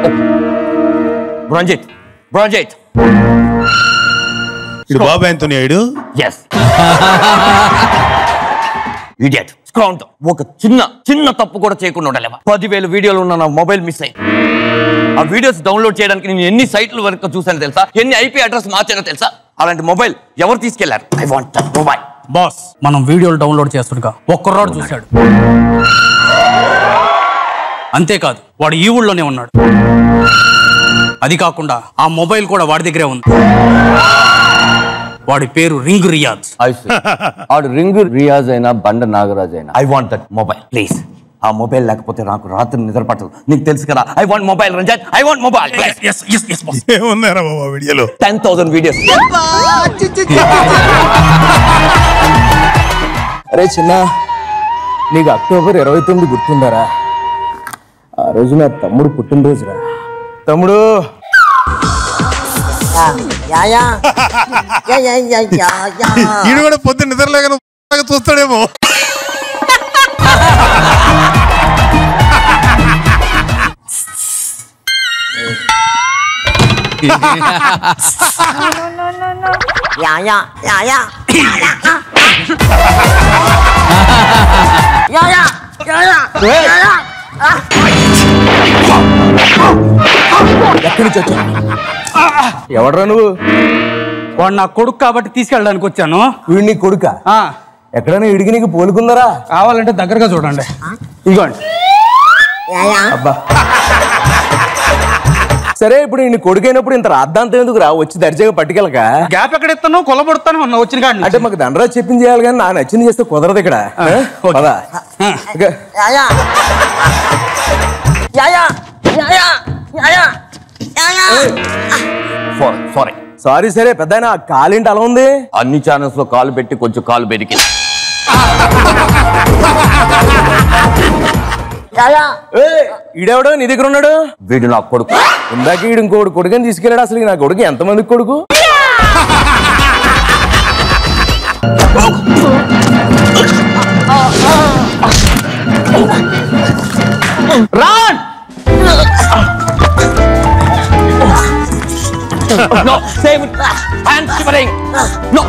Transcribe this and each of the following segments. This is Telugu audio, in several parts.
బ్రాంజెట్ బ్రాంజెట్ ఇది బాబు యాంతోనీ అయ్యాడు ఎస్ ఇడియట్ స్కౌంట్ ఒక చిన్న చిన్న తప్పు కూడా చేయకుండా ఉండలేవా పదివేల వీడియోలు ఉన్న నా మొబైల్ మిస్ అయ్యి ఆ వీడియోస్ డౌన్లోడ్ చేయడానికి నేను ఎన్ని సైట్ల వరకు చూసానో తెలుసా ఎన్ని ఐపీ అడ్రస్ మార్చానో తెలుసా అలాంటి మొబైల్ ఎవరు తీసుకెళ్లారు ఐ వాంట్ మొబైల్ బాస్ మనం వీడియోలు డౌన్లోడ్ చేస్తుండగా ఒక్కరోడు చూశాడు అంతేకాదు వాడు ఈ ఊళ్ళోనే ఉన్నాడు అది కాకుండా ఆ మొబైల్ కూడా వాడి దగ్గరే ఉంది వాడి పేరు రింగ్ రియాజ్ ఆడు రింగ్ రియాజ్ అయినా బండ నాగరాజ్ అయినా I want that mobile please ఆ మొబైల్ లేకపోతే నాకు రాత్రి నిద్ర పట్టదు నీకు తెలుసు కదా I want mobile Ramzan I want mobile ఏముందారా బాబా వీడియోలో టెన్ థౌసండ్ వీడియోస్ అరే చిన్న నీకు అక్టోబర్ ఇరవై తొమ్మిది గుర్తుందారా ఆ రోజు నా తమ్ముడు పుట్టినరోజురా తమ్ముడు ఈడు కూడా పొద్దున్న నిద్రలేక చూస్తాడేమో Ja, ja, ja, ja. Ja, ja, ja, ja, ja, ja. ఎక్కడి నుంచి వచ్చా ఎవడరా నువ్వు వాడు నా కొడుకు కాబట్టి తీసుకెళ్ళడానికి వచ్చాను వీడి నీ కొడుక ఆ, ఎక్కడైనా ఇడికి నీకు పోలుకుందరా కావాలంటే దగ్గరగా చూడండి ఇదిగోండి Ja, ja. అబ్బా సరే ఇప్పుడు నీ కొడుకైనప్పుడు ఇంత రాద్దాంతం ఎందుకు రా వచ్చి దర్జాగా పట్టుకెళ్ళక గ్యాప్ ఎక్కడ ఇస్తాను కొలబడుతాను అన్న వచ్చిన కాడి అంటే మాకు దండరాజ్ చెప్పింది చేయాలి కానీ నాకు నచ్చింది చేస్తే కుదరదు ఇక్కడ ఆ? ఓకే. పద. ఇక Ja, ja. Ja, ja, ja, ja, ja, ja. Ja, ja. Sorry sorry సరే పెద్ద కాలింటి అలా ఉంది అన్ని ఛానల్స్ లో కాలు పెట్టి కొంచెం కాలు పెరిగింది Ja, ja. ఏయ్, ఈడెవడో నీ దగ్గర ఉన్నాడు వీడు నా కొడుకు ఇందాక ఈడు ఇంకోటి కొడుకుని తీసుకెళ్ళాడు అసలు ఈ నా కొడుకు ఎంతమందికి కొడుకు రాన్ no save it hands shivering no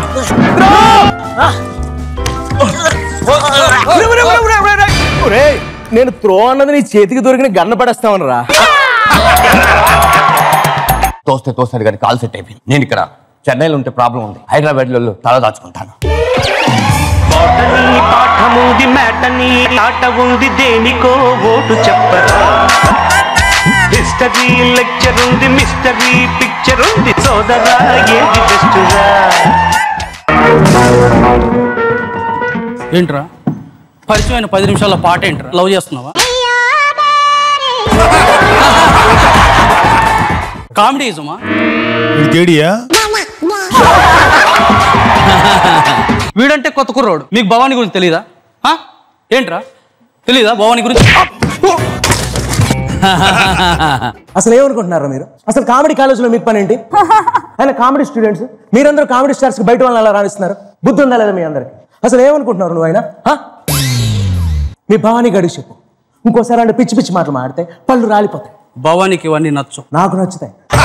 ఒరేయ్, నేను త్రో అన్నది నీ చేతికి దొరికిన గన్న పడేస్తామని రా తోస్తే తోస్తాడు కానీ కాల్ సెట్ అయిపోయింది నేను ఇక్కడ చెన్నైలో ఉంటే ప్రాబ్లం ఉంది హైదరాబాద్ లో తల దాచుకుంటాను పాటని పాఠముంది మేటని ఆట ఉంది దేనికో ఓటు చెప్పరా హిస్టరీ లెక్చర్ ఉంది మిస్టరీ పిక్చర్ ఉంది సోదరా ఏది బెస్టురా ఏంట్రా పరిచయమైన పది నిమిషాల పాట ఏంట్రా లవ్ చేస్తున్నావా కామెడీ ఇజమా వీడు కేడియా వీడంటే కొత్త కుర్రోడు మీకు భవానీ గురించి తెలీదా ఆ? ఏంట్రా తెలీదా భవానీ గురించి అసలు ఏమనుకుంటున్నారా మీరు అసలు కామెడీ కాలేజీలో మీకు పని ఏంటి ఆయన కామెడీ స్టూడెంట్స్ మీరందరూ కామెడీ స్టార్స్ బయట వాళ్ళని అలా రాణిస్తున్నారు బుద్ధి ఉందా లేదా మీ అందరికి అసలు ఏమనుకుంటున్నారు నువ్వు ఆయన హ? మీ భావాని గడికి చెప్పు ఇంకోసారి అంటే పిచ్చి పిచ్చి మాటలు మాడితే పళ్ళు రాలిపోతాయి భవానీకి ఇవన్నీ నచ్చు నాకు నచ్చుతాయి